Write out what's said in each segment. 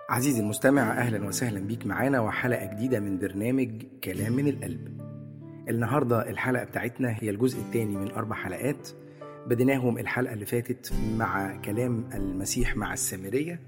عزيزي المستمع أهلا وسهلا بيك معانا وحلقة جديدة من برنامج كلام من القلب النهاردة الحلقة بتاعتنا هي الجزء الثاني من أربع حلقات بديناهم الحلقة اللي فاتت مع كلام المسيح مع السامرية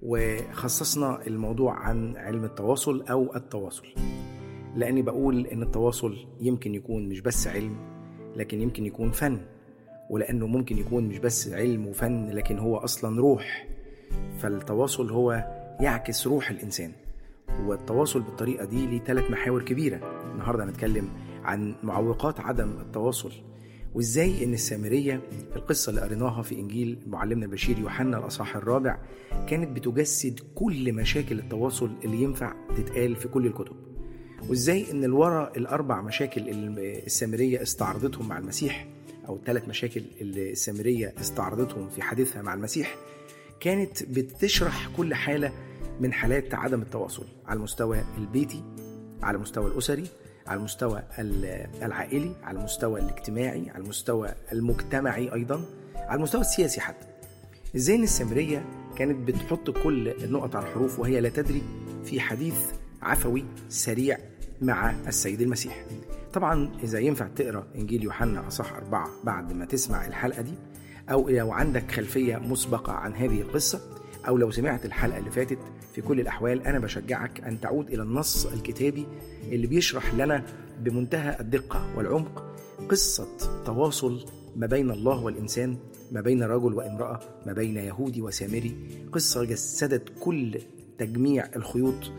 وخصصنا الموضوع عن علم التواصل أو التواصل لأني بقول إن التواصل يمكن يكون مش بس علم لكن يمكن يكون فن ولأنه ممكن يكون مش بس علم وفن لكن هو أصلا روح فالتواصل هو يعكس روح الإنسان والتواصل بالطريقة دي ليه ثلاث محاور كبيرة النهاردة هنتكلم عن معوقات عدم التواصل وازاي ان السامريه في القصه اللي قريناها في انجيل معلمنا البشير يوحنا الاصحاح الرابع كانت بتجسد كل مشاكل التواصل اللي ينفع تتقال في كل الكتب وازاي ان الورا الاربع مشاكل اللي السامريه استعرضتهم مع المسيح او الثلاث مشاكل اللي السامريه استعرضتهم في حديثها مع المسيح كانت بتشرح كل حاله من حالات عدم التواصل على المستوى البيتي على المستوى الاسري على المستوى العائلي على المستوى الاجتماعي على المستوى المجتمعي ايضا على المستوى السياسي حتى ازاي ان السامريه كانت بتحط كل النقط على الحروف وهي لا تدري في حديث عفوي سريع مع السيد المسيح طبعا اذا ينفع تقرا انجيل يوحنا اصح أربعة بعد ما تسمع الحلقه دي او لو عندك خلفيه مسبقه عن هذه القصه او لو سمعت الحلقه اللي فاتت في كل الاحوال انا بشجعك ان تعود الى النص الكتابي اللي بيشرح لنا بمنتهى الدقه والعمق قصه تواصل ما بين الله والانسان ما بين رجل وامراه ما بين يهودي وسامري قصه جسدت كل تجميع الخيوط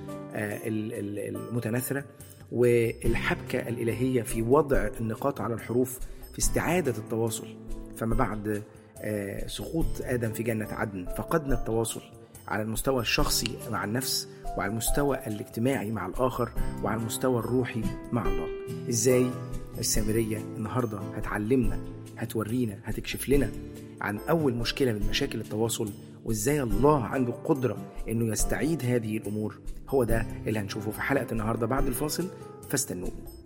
المتناثره والحبكه الالهيه في وضع النقاط على الحروف في استعاده التواصل فما بعد سقوط ادم في جنه عدن فقدنا التواصل على المستوى الشخصي مع النفس وعلى المستوى الاجتماعي مع الاخر وعلى المستوى الروحي مع الله ازاي السامريه النهارده هتعلمنا هتورينا هتكشف لنا عن اول مشكله من مشاكل التواصل وازاي الله عنده قدره انه يستعيد هذه الامور هو ده اللي هنشوفه في حلقه النهارده بعد الفاصل فاستنوني